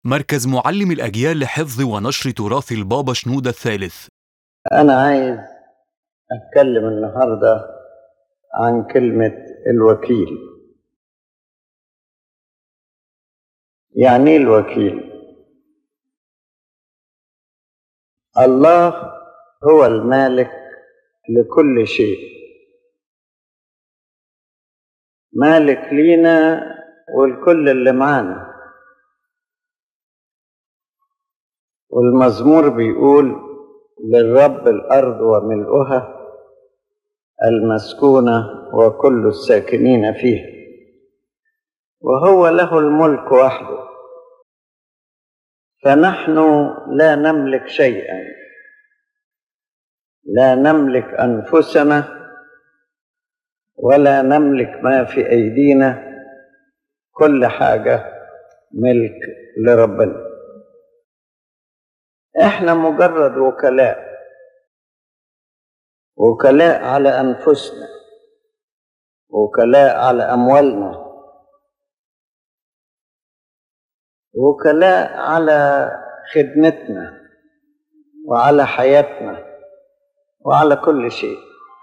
مركز معلم الأجيال لحفظ ونشر تراث البابا شنودة الثالث أنا عايز أتكلم النهاردة عن كلمة الوكيل يعني إيه الوكيل الله هو المالك لكل شيء مالك لينا والكل اللي معانا والمزمور بيقول للرب الأرض وملؤها المسكونة وكل الساكنين فيها وهو له الملك وحده فنحن لا نملك شيئا لا نملك أنفسنا ولا نملك ما في أيدينا كل حاجة ملك لربنا احنا مجرد وكلاء وكلاء على انفسنا وكلاء على اموالنا وكلاء على خدمتنا وعلى حياتنا وعلى كل شيء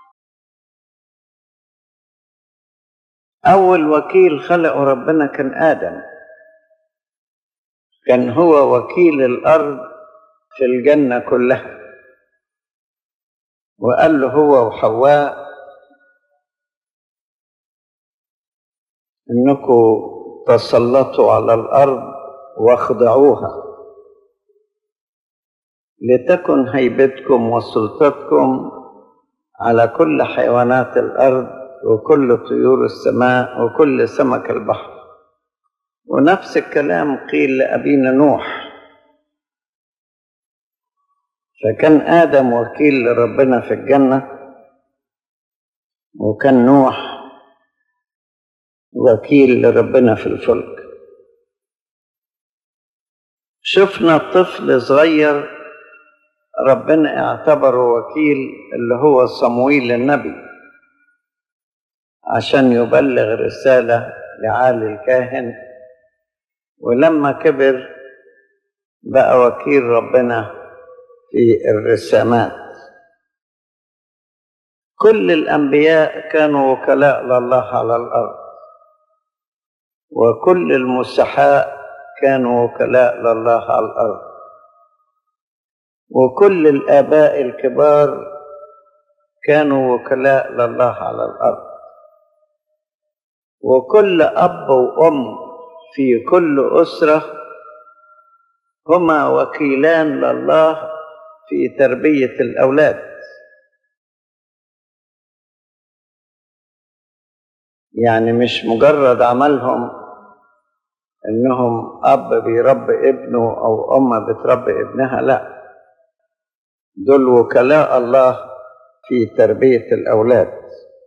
اول وكيل خلقه ربنا كان ادم كان هو وكيل الارض في الجنة كلها وقال له هو وحواء انكم تسلطوا على الارض واخضعوها لتكن هيبتكم وسلطتكم على كل حيوانات الارض وكل طيور السماء وكل سمك البحر ونفس الكلام قيل لابينا نوح فكان آدم وكيل لربنا في الجنة وكان نوح وكيل لربنا في الفلك شفنا طفل صغير ربنا اعتبره وكيل اللي هو صمويل النبي عشان يبلغ رسالة لعالي الكاهن ولما كبر بقى وكيل ربنا في الرسامات كل الانبياء كانوا وكلاء لله على الارض وكل المسحاء كانوا وكلاء لله على الارض وكل الاباء الكبار كانوا وكلاء لله على الارض وكل اب وام في كل اسره هما وكيلان لله في تربية الأولاد يعني مش مجرد عملهم إنهم أب بيربي ابنه أو أم بتربي ابنها لا دول وكلاء الله في تربية الأولاد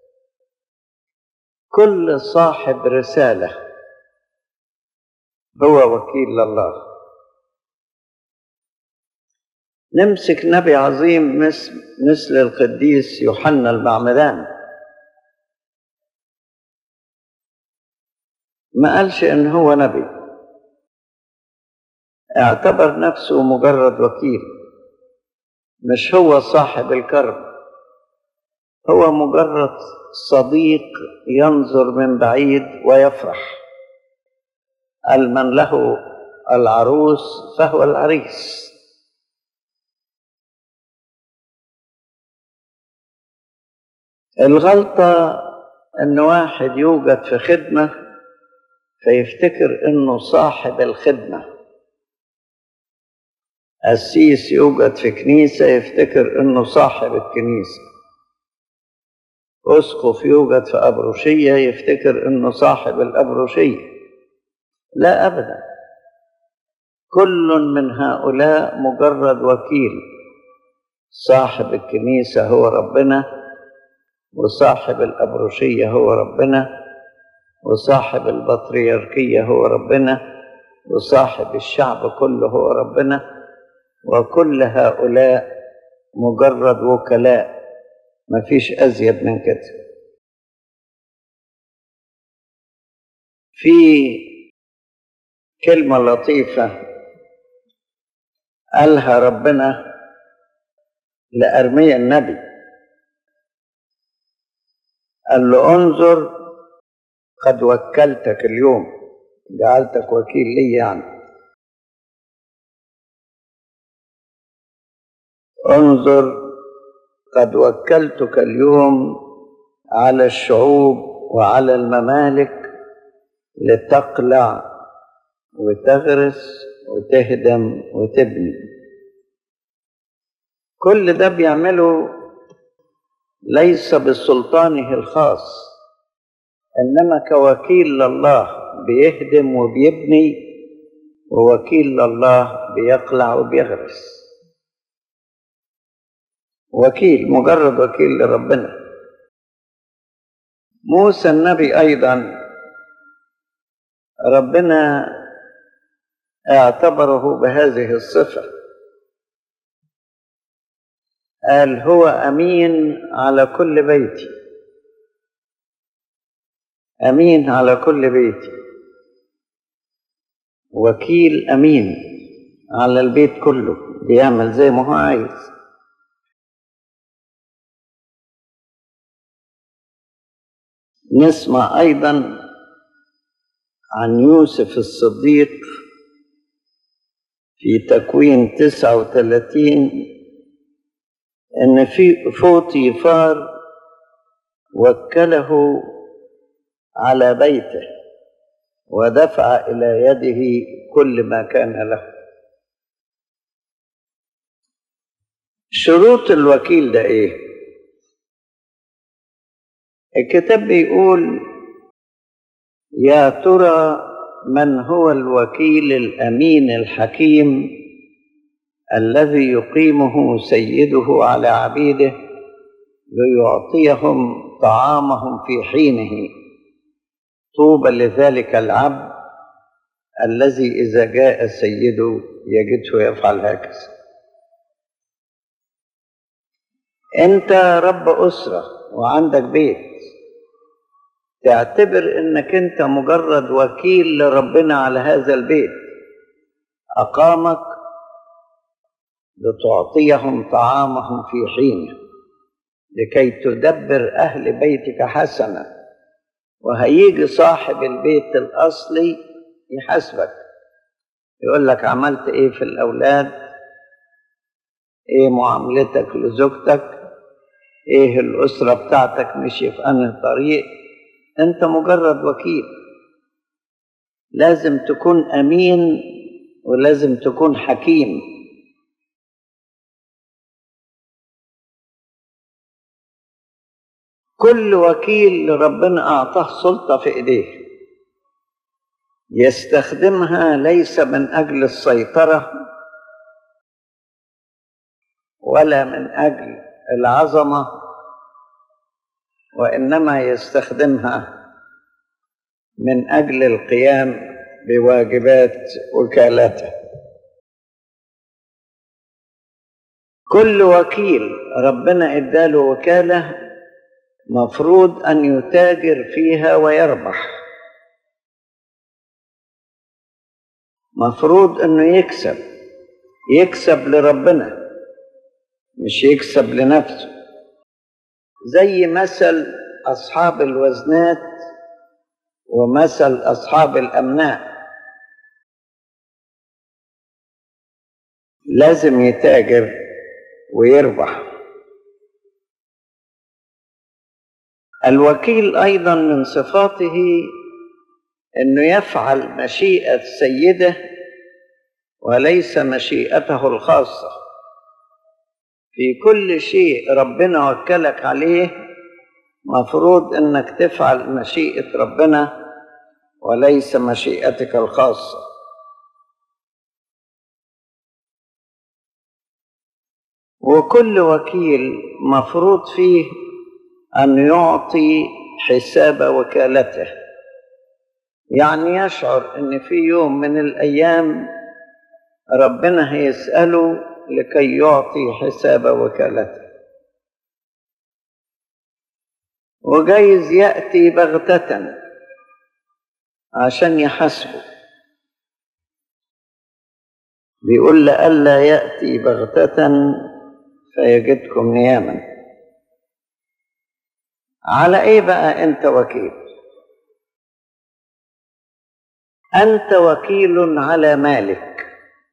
كل صاحب رسالة هو وكيل لله نمسك نبي عظيم مثل مثل القديس يوحنا المعمدان ما قالش ان هو نبي اعتبر نفسه مجرد وكيل مش هو صاحب الكرم هو مجرد صديق ينظر من بعيد ويفرح قال من له العروس فهو العريس الغلطة إن واحد يوجد في خدمة فيفتكر إنه صاحب الخدمة قسيس يوجد في كنيسة يفتكر إنه صاحب الكنيسة أسقف يوجد في أبروشية يفتكر إنه صاحب الأبروشية لا أبدا كل من هؤلاء مجرد وكيل صاحب الكنيسة هو ربنا وصاحب الأبروشية هو ربنا وصاحب البطريركية هو ربنا وصاحب الشعب كله هو ربنا وكل هؤلاء مجرد وكلاء مفيش أزيد من كده في كلمة لطيفة قالها ربنا لأرميا النبي قال له انظر قد وكلتك اليوم جعلتك وكيل لي يعني انظر قد وكلتك اليوم على الشعوب وعلى الممالك لتقلع وتغرس وتهدم وتبني كل ده بيعمله ليس بسلطانه الخاص انما كوكيل لله بيهدم وبيبني ووكيل لله بيقلع وبيغرس وكيل مجرد وكيل لربنا موسى النبي ايضا ربنا اعتبره بهذه الصفه قال هو امين على كل بيتي امين على كل بيتي وكيل امين على البيت كله بيعمل زي ما هو عايز نسمع ايضا عن يوسف الصديق في تكوين 39 ان في فوطيفار وكله على بيته ودفع الى يده كل ما كان له شروط الوكيل ده ايه الكتاب بيقول يا ترى من هو الوكيل الامين الحكيم الذي يقيمه سيده على عبيده ليعطيهم طعامهم في حينه طوبى لذلك العبد الذي اذا جاء سيده يجده يفعل هكذا انت رب اسره وعندك بيت تعتبر انك انت مجرد وكيل لربنا على هذا البيت اقامك لتعطيهم طعامهم في حينه لكي تدبر اهل بيتك حسنا وهيجي صاحب البيت الاصلي يحاسبك يقول لك عملت ايه في الاولاد ايه معاملتك لزوجتك ايه الاسره بتاعتك مشي في انهي طريق انت مجرد وكيل لازم تكون امين ولازم تكون حكيم كل وكيل ربنا اعطاه سلطه في ايديه يستخدمها ليس من اجل السيطره ولا من اجل العظمه وانما يستخدمها من اجل القيام بواجبات وكالته كل وكيل ربنا اداله وكاله مفروض ان يتاجر فيها ويربح مفروض انه يكسب يكسب لربنا مش يكسب لنفسه زي مثل اصحاب الوزنات ومثل اصحاب الامناء لازم يتاجر ويربح الوكيل ايضا من صفاته انه يفعل مشيئه سيده وليس مشيئته الخاصه في كل شيء ربنا وكلك عليه مفروض انك تفعل مشيئه ربنا وليس مشيئتك الخاصه وكل وكيل مفروض فيه ان يعطي حساب وكالته يعني يشعر ان في يوم من الايام ربنا هيساله لكي يعطي حساب وكالته وجايز ياتي بغته عشان يحاسبه بيقول لئلا يأتي بغتة فيجدكم نياما على ايه بقى انت وكيل انت وكيل على مالك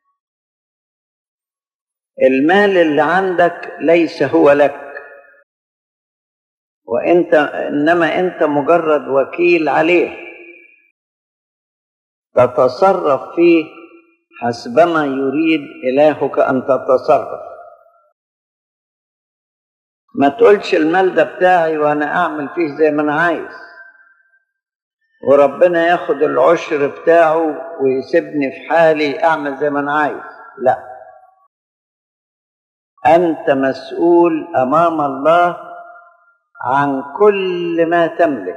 المال اللي عندك ليس هو لك وانت انما انت مجرد وكيل عليه تتصرف فيه حسبما يريد الهك ان تتصرف ما تقولش المال ده بتاعي وانا اعمل فيه زي ما انا عايز وربنا ياخد العشر بتاعه ويسيبني في حالي اعمل زي ما انا عايز لا انت مسؤول امام الله عن كل ما تملك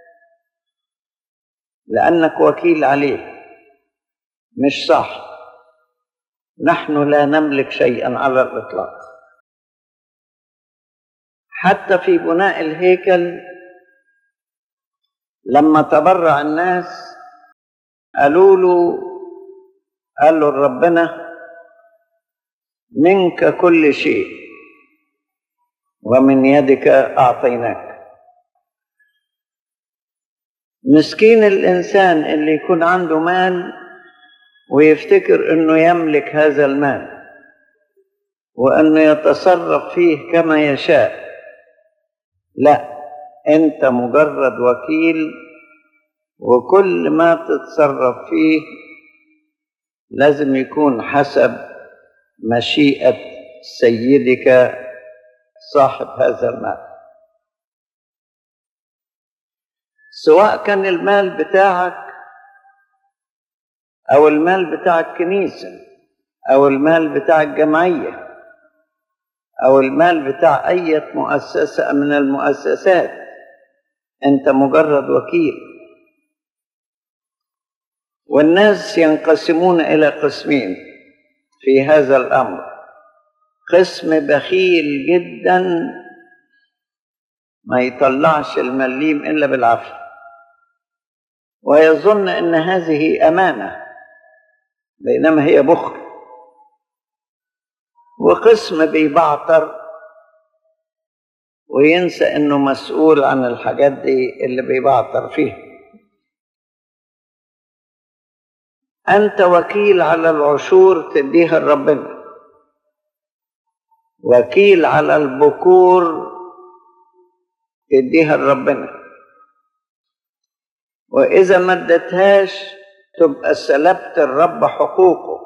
لانك وكيل عليه مش صح نحن لا نملك شيئا على الاطلاق حتى في بناء الهيكل لما تبرع الناس قالوا له قالوا ربنا منك كل شيء ومن يدك اعطيناك مسكين الانسان اللي يكون عنده مال ويفتكر انه يملك هذا المال وانه يتصرف فيه كما يشاء لا انت مجرد وكيل وكل ما تتصرف فيه لازم يكون حسب مشيئه سيدك صاحب هذا المال سواء كان المال بتاعك او المال بتاع الكنيسه او المال بتاع الجمعيه او المال بتاع اي مؤسسه من المؤسسات انت مجرد وكيل والناس ينقسمون الى قسمين في هذا الامر قسم بخيل جدا ما يطلعش المليم الا بالعافيه ويظن ان هذه امانه بينما هي بخل وقسم بيبعتر وينسى انه مسؤول عن الحاجات دي اللي بيبعتر فيها انت وكيل على العشور تديها لربنا وكيل على البكور تديها لربنا واذا ما اديتهاش تبقى سلبت الرب حقوقه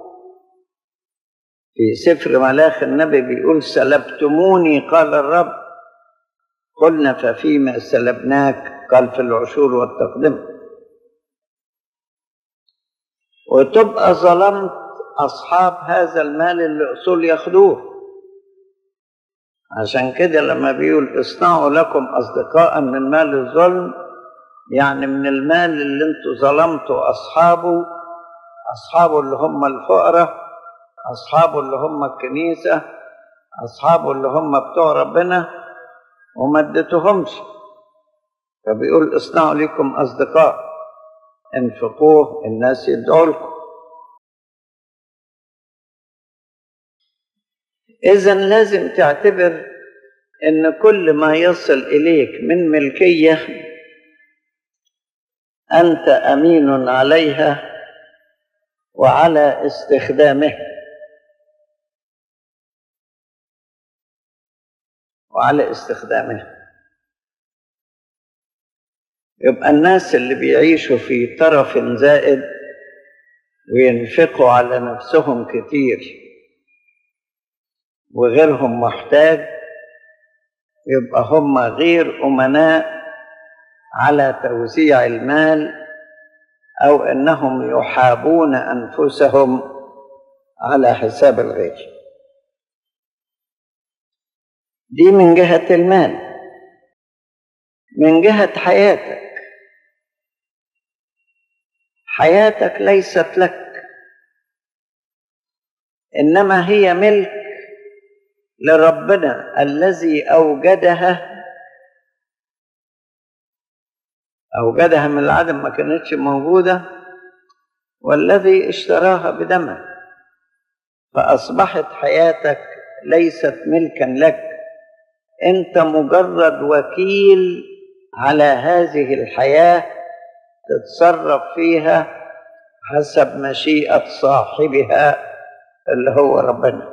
في سفر ملاخ النبي بيقول سلبتموني قال الرب قلنا ففيما سلبناك قال في العشور والتقدمه وتبقى ظلمت أصحاب هذا المال اللي أصول ياخدوه عشان كده لما بيقول اصنعوا لكم أصدقاء من مال الظلم يعني من المال اللي انتوا ظلمتوا أصحابه أصحابه اللي هم الفقراء أصحابه اللي هم الكنيسة أصحابه اللي هم بتوع ربنا وما اديتهمش فبيقول اصنعوا لكم أصدقاء انفقوه الناس يدعوا لكم اذا لازم تعتبر ان كل ما يصل اليك من ملكيه انت امين عليها وعلى استخدامها وعلى استخدامها يبقى الناس اللي بيعيشوا في طرف زائد وينفقوا على نفسهم كتير وغيرهم محتاج يبقى هم غير أمناء على توزيع المال أو أنهم يحابون أنفسهم على حساب الغير دي من جهة المال من جهة حياتك حياتك ليست لك انما هي ملك لربنا الذي اوجدها اوجدها من العدم ما كانتش موجوده والذي اشتراها بدمه فأصبحت حياتك ليست ملكا لك أنت مجرد وكيل على هذه الحياة تتصرف فيها حسب مشيئة صاحبها اللي هو ربنا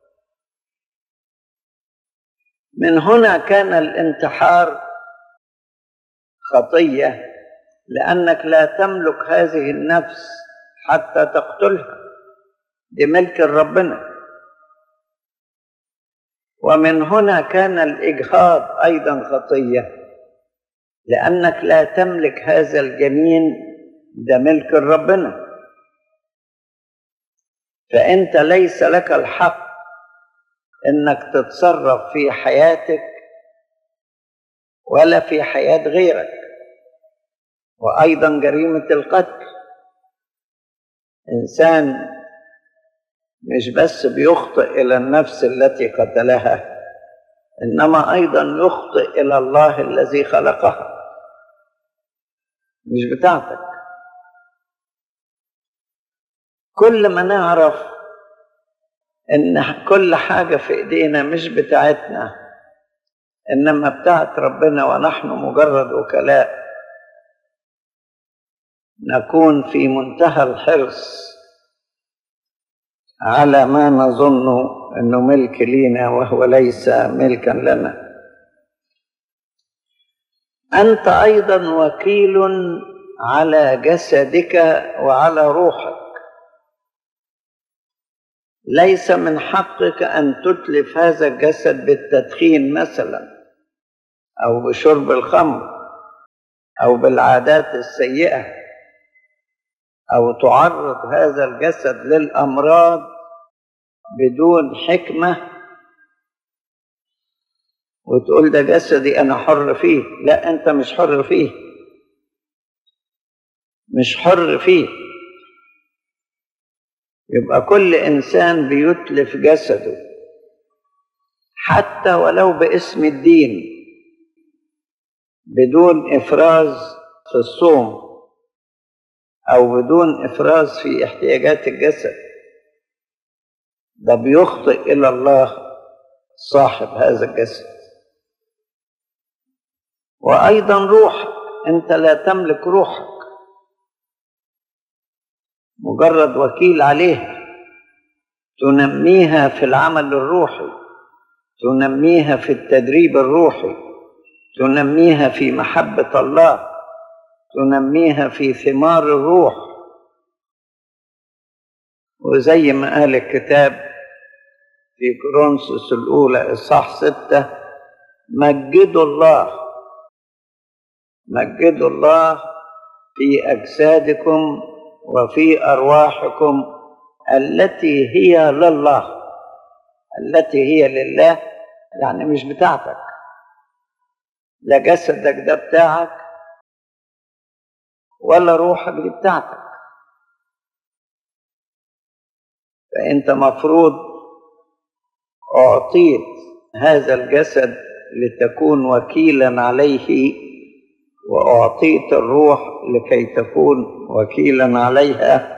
من هنا كان الانتحار خطيه لانك لا تملك هذه النفس حتى تقتلها دي ملك ربنا ومن هنا كان الاجهاض ايضا خطيه لانك لا تملك هذا الجنين ده ملك ربنا فانت ليس لك الحق انك تتصرف في حياتك ولا في حياه غيرك وايضا جريمه القتل انسان مش بس بيخطئ الى النفس التي قتلها انما ايضا يخطئ الى الله الذي خلقها مش بتاعتك كل ما نعرف ان كل حاجه في ايدينا مش بتاعتنا انما بتاعت ربنا ونحن مجرد وكلاء نكون في منتهى الحرص على ما نظن انه ملك لينا وهو ليس ملكا لنا انت ايضا وكيل على جسدك وعلى روحك ليس من حقك ان تتلف هذا الجسد بالتدخين مثلا او بشرب الخمر او بالعادات السيئه او تعرض هذا الجسد للامراض بدون حكمه وتقول ده جسدي انا حر فيه لا انت مش حر فيه مش حر فيه يبقى كل انسان بيتلف جسده حتى ولو باسم الدين بدون افراز في الصوم او بدون افراز في احتياجات الجسد ده بيخطئ الى الله صاحب هذا الجسد وايضا روحك انت لا تملك روحك مجرد وكيل عليها تنميها في العمل الروحي تنميها في التدريب الروحي تنميها في محبه الله تنميها في ثمار الروح وزي ما قال الكتاب في كورنثوس الأولى إصحاح ستة مجدوا الله مجدوا الله في أجسادكم وفي أرواحكم التي هي لله التي هي لله يعني مش بتاعتك لا جسدك ده بتاعك ولا روحك دي بتاعتك فأنت مفروض أعطيت هذا الجسد لتكون وكيلا عليه وأعطيت الروح لكي تكون وكيلا عليها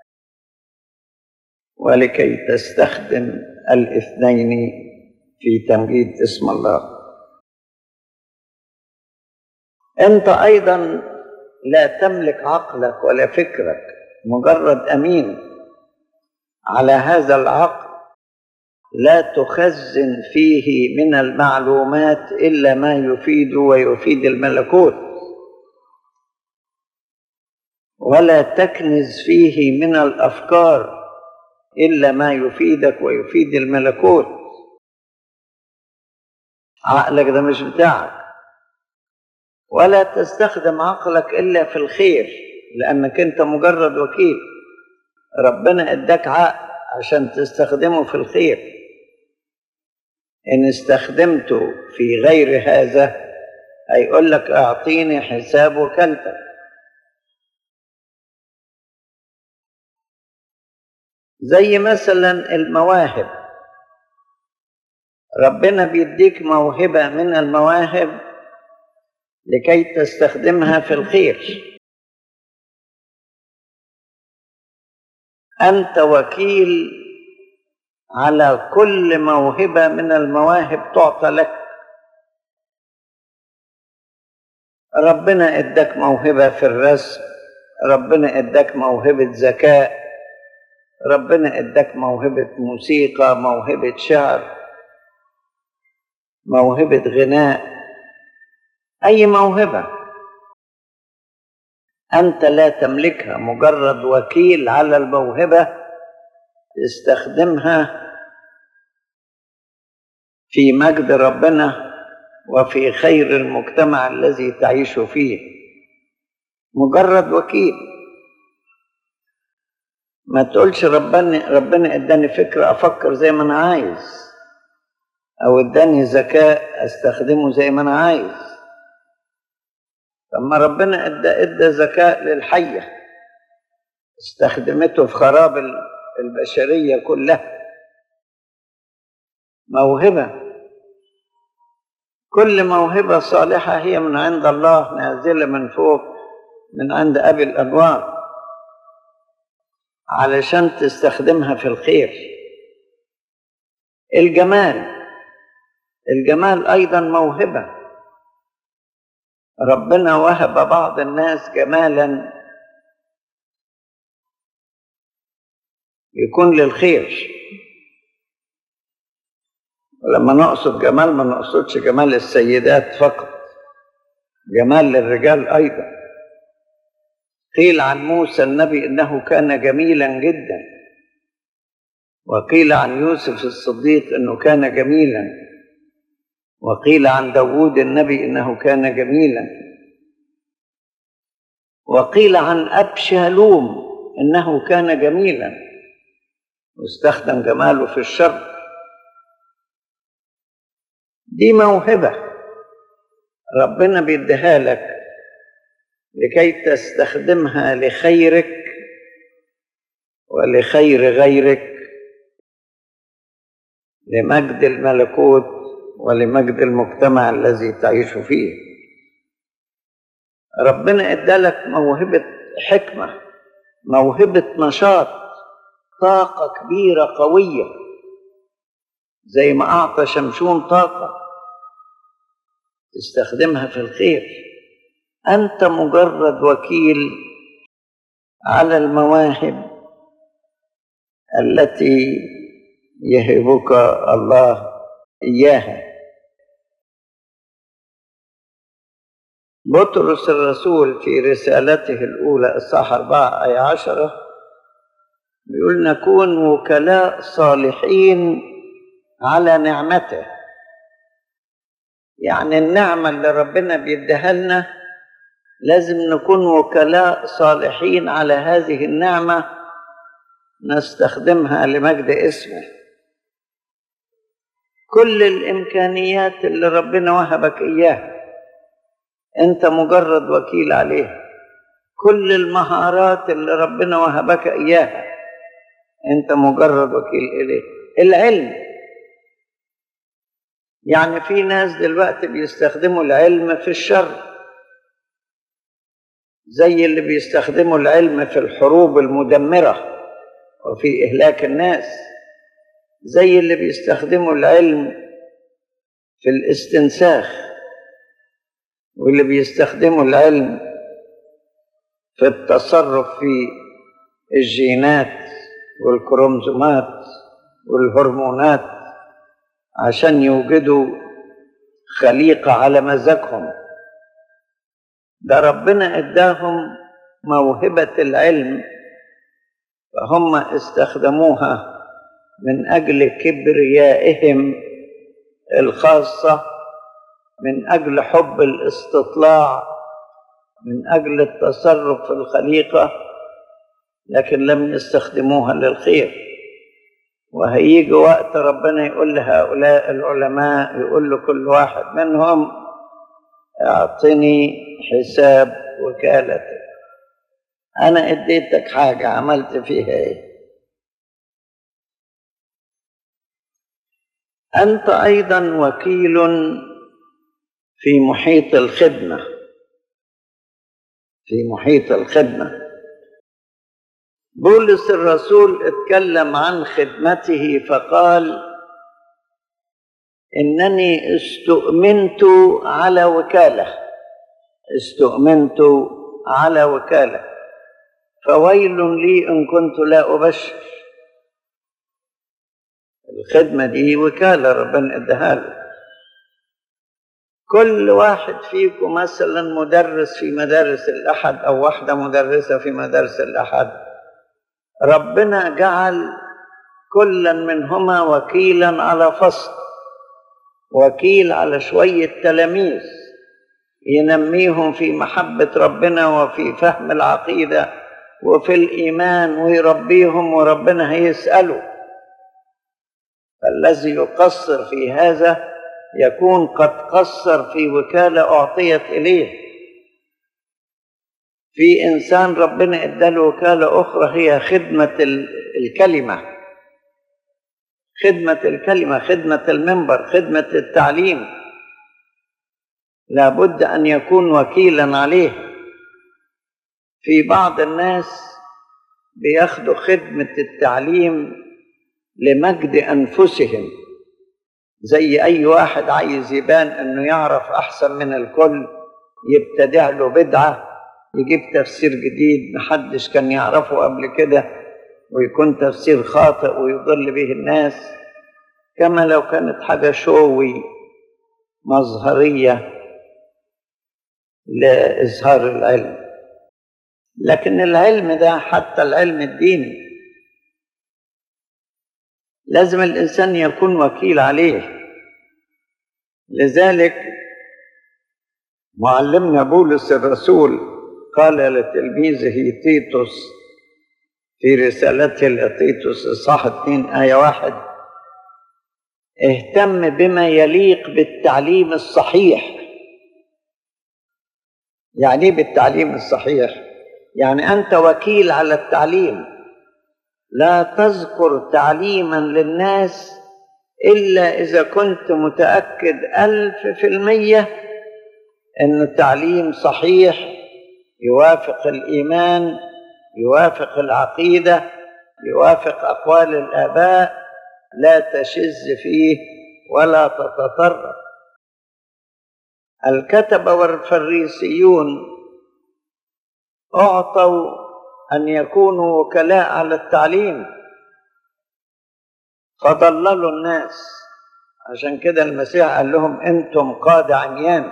ولكي تستخدم الاثنين في تمجيد اسم الله انت ايضا لا تملك عقلك ولا فكرك مجرد امين على هذا العقل لا تخزن فيه من المعلومات الا ما يفيد ويفيد الملكوت ولا تكنز فيه من الافكار الا ما يفيدك ويفيد الملكوت عقلك ده مش بتاعك ولا تستخدم عقلك الا في الخير لانك انت مجرد وكيل ربنا اداك عقل عشان تستخدمه في الخير ان استخدمته في غير هذا هيقول لك اعطيني حساب وكالتك زي مثلا المواهب ربنا بيديك موهبه من المواهب لكي تستخدمها في الخير انت وكيل على كل موهبة من المواهب تعطى لك ربنا اداك موهبة في الرسم ربنا اداك موهبة ذكاء ربنا اداك موهبة موسيقى موهبة شعر موهبة غناء أي موهبة أنت لا تملكها مجرد وكيل على الموهبة تستخدمها في مجد ربنا وفي خير المجتمع الذي تعيش فيه مجرد وكيل ما تقولش ربنا ربنا اداني فكره افكر زي ما انا عايز او اداني ذكاء استخدمه زي ما انا عايز طب ما ربنا ادى ادى ذكاء للحيه استخدمته في خراب البشريه كلها موهبه كل موهبه صالحه هي من عند الله نازله من فوق من عند ابي الانوار علشان تستخدمها في الخير الجمال الجمال ايضا موهبه ربنا وهب بعض الناس جمالا يكون للخير ولما نقصد جمال ما نقصدش جمال السيدات فقط جمال للرجال ايضا قيل عن موسى النبي انه كان جميلا جدا وقيل عن يوسف الصديق انه كان جميلا وقيل عن داود النبي انه كان جميلا وقيل عن ابشالوم انه كان جميلا واستخدم جماله في الشر دي موهبه ربنا بيديها لك لكي تستخدمها لخيرك ولخير غيرك لمجد الملكوت ولمجد المجتمع الذي تعيش فيه ربنا ادالك موهبه حكمه موهبه نشاط طاقه كبيره قويه زي ما اعطى شمشون طاقه تستخدمها في الخير انت مجرد وكيل على المواهب التي يهبك الله اياها بطرس الرسول في رسالته الأولى الصح أربعة أي عشرة بيقول نكون وكلاء صالحين على نعمته يعني النعمة اللي ربنا بيديها لنا لازم نكون وكلاء صالحين على هذه النعمة نستخدمها لمجد اسمه كل الإمكانيات اللي ربنا وهبك إياها أنت مجرد وكيل عليها كل المهارات اللي ربنا وهبك إياها أنت مجرد وكيل إليه العلم يعني في ناس دلوقتي بيستخدموا العلم في الشر زي اللي بيستخدموا العلم في الحروب المدمرة وفي إهلاك الناس زي اللي بيستخدموا العلم في الاستنساخ واللي بيستخدموا العلم في التصرف في الجينات والكروموزومات والهرمونات عشان يوجدوا خليقة على مزاجهم ده ربنا اداهم موهبة العلم فهم استخدموها من أجل كبريائهم الخاصة من أجل حب الاستطلاع من أجل التصرف في الخليقة لكن لم يستخدموها للخير وهيجي وقت ربنا يقول لهؤلاء العلماء يقول لكل واحد منهم اعطني حساب وكالتك انا اديتك حاجه عملت فيها ايه انت ايضا وكيل في محيط الخدمه في محيط الخدمه بولس الرسول اتكلم عن خدمته فقال انني استؤمنت على وكاله استؤمنت على وكاله فويل لي ان كنت لا ابشر الخدمه دي وكاله ربنا اداها له كل واحد فيكم مثلا مدرس في مدارس الاحد او واحده مدرسه في مدارس الاحد ربنا جعل كلا منهما وكيلا على فصل وكيل على شويه تلاميذ ينميهم في محبه ربنا وفي فهم العقيده وفي الايمان ويربيهم وربنا هيساله فالذي يقصر في هذا يكون قد قصر في وكاله اعطيت اليه في انسان ربنا اداله وكاله اخرى هي خدمه الكلمه خدمه الكلمه خدمه المنبر خدمه التعليم لابد ان يكون وكيلا عليه في بعض الناس بياخدوا خدمه التعليم لمجد انفسهم زي اي واحد عايز يبان انه يعرف احسن من الكل يبتدع له بدعه يجيب تفسير جديد محدش كان يعرفه قبل كده ويكون تفسير خاطئ ويضل به الناس كما لو كانت حاجه شوي مظهريه لاظهار العلم لكن العلم ده حتى العلم الديني لازم الانسان يكون وكيل عليه لذلك معلمنا بولس الرسول قال لتلميذه تيتوس في رسالته لتيتوس اصحاح 2 ايه واحد اهتم بما يليق بالتعليم الصحيح يعني ايه بالتعليم الصحيح يعني انت وكيل على التعليم لا تذكر تعليما للناس إلا إذا كنت متأكد ألف في المية أن التعليم صحيح يوافق الإيمان يوافق العقيدة يوافق أقوال الآباء لا تشذ فيه ولا تتطرف الكتبة والفريسيون أعطوا أن يكونوا وكلاء على التعليم فضللوا الناس عشان كده المسيح قال لهم أنتم قاد عميان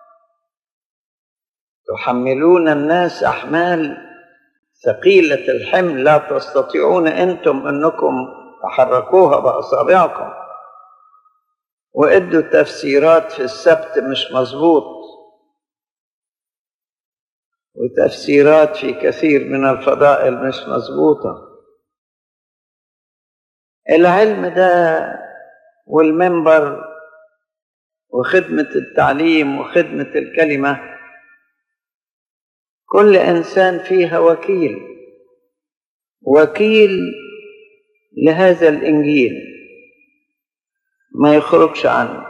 تحملون الناس أحمال ثقيلة الحمل لا تستطيعون أنتم أنكم تحركوها بأصابعكم وإدوا تفسيرات في السبت مش مظبوط وتفسيرات في كثير من الفضائل مش مظبوطة العلم ده والمنبر وخدمة التعليم وخدمة الكلمة كل إنسان فيها وكيل وكيل لهذا الإنجيل ما يخرجش عنه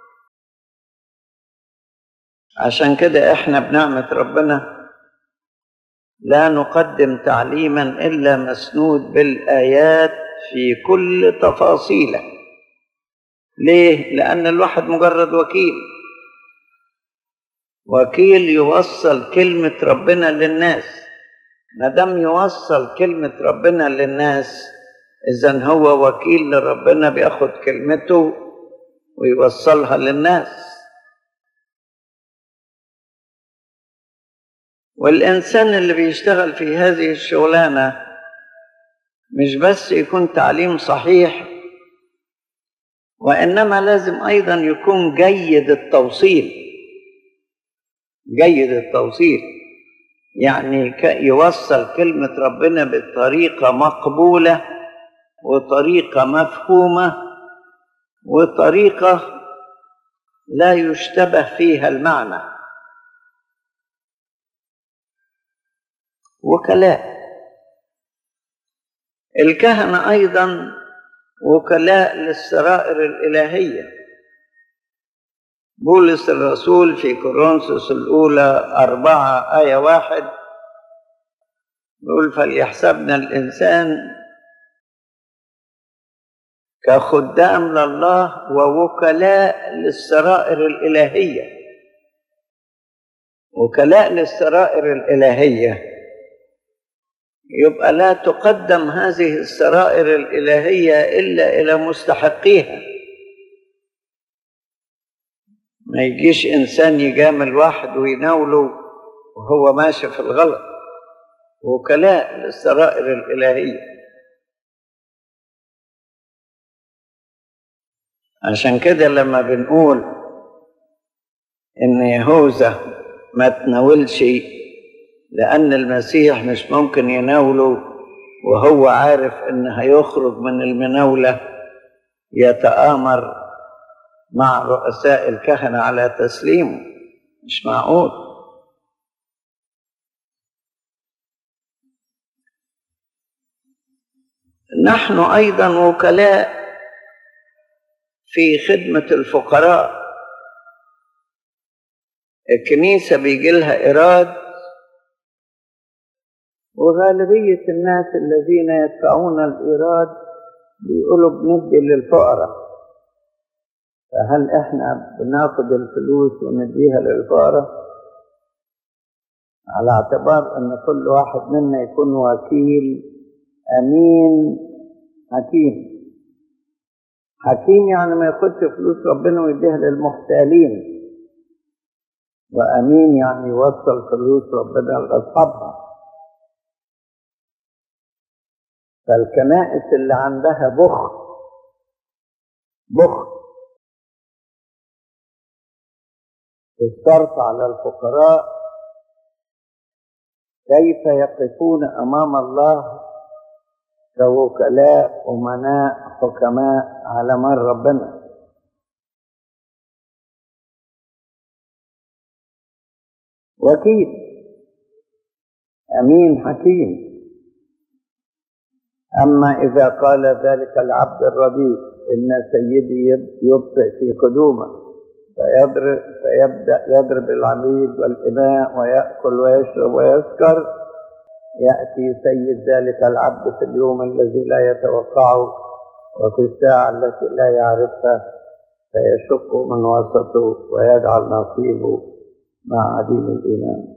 عشان كده احنا بنعمة ربنا لا نقدم تعليما الا مسنود بالايات في كل تفاصيله ليه لان الواحد مجرد وكيل وكيل يوصل كلمه ربنا للناس ما دام يوصل كلمه ربنا للناس اذا هو وكيل لربنا بياخد كلمته ويوصلها للناس والإنسان اللي بيشتغل في هذه الشغلانة مش بس يكون تعليم صحيح وإنما لازم أيضا يكون جيد التوصيل جيد التوصيل يعني يوصل كلمة ربنا بطريقة مقبولة وطريقة مفهومة وطريقة لا يشتبه فيها المعنى وكلاء الكهنة أيضا وكلاء للسرائر الإلهية بولس الرسول في كورنثوس الأولى أربعة آية واحد يقول فليحسبنا الإنسان كخدام لله ووكلاء للسرائر الإلهية وكلاء للسرائر الإلهية يبقى لا تقدم هذه السرائر الإلهية إلا إلى مستحقيها ما يجيش إنسان يجامل واحد ويناوله وهو ماشي في الغلط وكلاء للسرائر الإلهية عشان كده لما بنقول إن يهوذا ما تناولش لأن المسيح مش ممكن يناوله وهو عارف إن هيخرج من المناولة يتآمر مع رؤساء الكهنة على تسليمه مش معقول نحن أيضا وكلاء في خدمة الفقراء الكنيسة بيجي لها إيراد وغالبية الناس الذين يدفعون الإيراد بيقولوا بندي للفقراء فهل إحنا بناخد الفلوس ونديها للفقراء على اعتبار أن كل واحد منا يكون وكيل أمين حكيم حكيم يعني ما ياخدش فلوس ربنا ويديها للمحتالين وأمين يعني يوصل فلوس ربنا لأصحابها فالكنائس اللي عندها بخل بخل الصرف على الفقراء كيف يقفون أمام الله كوكلاء أمناء حكماء على مر ربنا وكيل أمين حكيم أما إذا قال ذلك العبد الرديء إن سيدي يبطئ في قدومه فيضرب فيبدأ يضرب العبيد والإماء ويأكل ويشرب ويسكر يأتي سيد ذلك العبد في اليوم الذي لا يتوقعه وفي الساعة التي لا يعرفها فيشق من وسطه ويجعل نصيبه مع عديم الإيمان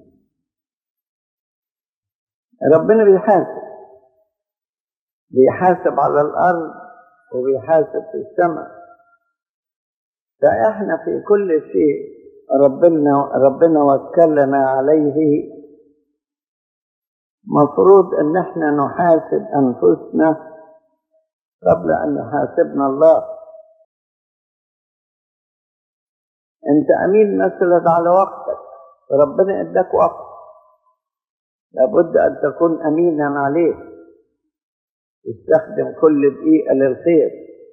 ربنا بيحاسب بيحاسب على الأرض وبيحاسب في السماء فإحنا في كل شيء ربنا ربنا وكلنا عليه مفروض ان احنا نحاسب انفسنا قبل ان يحاسبنا الله انت امين مثلا على وقتك ربنا اداك وقت لابد ان تكون امينا عليه تستخدم كل دقيقه للخير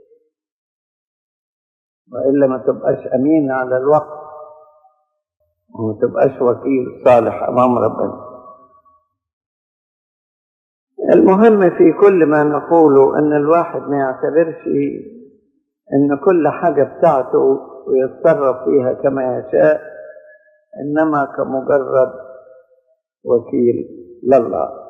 والا ما تبقاش امين على الوقت وما تبقاش وكيل صالح امام ربنا المهم في كل ما نقوله ان الواحد ما يعتبرش ان كل حاجة بتاعته ويتصرف فيها كما يشاء انما كمجرد وكيل لله